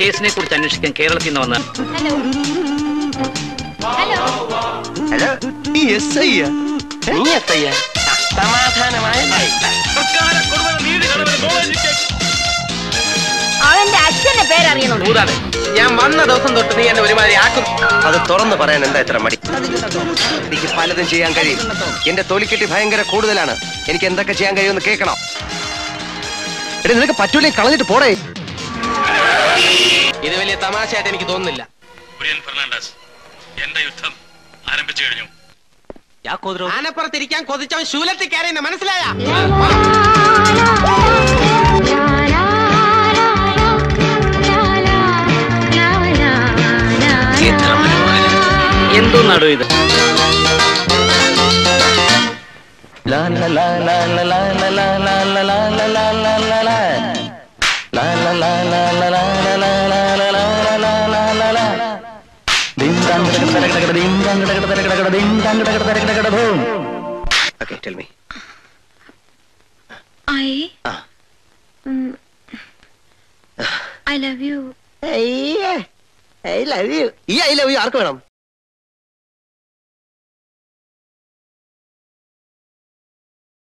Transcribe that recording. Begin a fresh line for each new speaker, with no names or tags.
കേസിനെ കുറിച്ച് അന്വേഷിക്കാൻ കേരളത്തിൽ നിന്ന് വന്ന
ഹലോ ഹലോ
ഹലോ നീ എസ് ഐ
നീ എത്തയ്യ സമാധാനമായ
അവന്റെ അച്ഛന്റെ പേരറിയണോ
കൂടാതെ
ഞാൻ വന്ന ദിവസം തൊട്ട് നീ എന്നെ ഒരുമാതിരി ആക്കും
അത് തുറന്നു പറയാൻ എന്താ ഇത്ര മടി എനിക്ക് പലതും ചെയ്യാൻ കഴിയും എന്റെ തൊലിക്കെട്ടി ഭയങ്കര കൂടുതലാണ് എനിക്ക് എന്തൊക്കെ ചെയ്യാൻ കഴിയുമെന്ന് കേൾക്കണം എടി നിനക്ക് പറ്റൂലേ കളഞ്ഞിട്ട് പോടേ
ഇത് വലിയ തമാശയായിട്ട് എനിക്ക് തോന്നുന്നില്ല
കുര്യൻ ഫെർണാണ്ടസ് എന്റെ യുദ്ധം ആരംഭിച്ചു കഴിഞ്ഞു
ആനപ്പുറത്തിരിക്കാൻ കൊതിച്ചവൻ ശൂലത്തിൽ കയറിയെന്ന് മനസ്സിലായ
എന്തോന്നാടോ ഇത്
okay tell me
I
ah.
I love you
ഈ ഐ ലവ് യു ആർക്ക് വേണം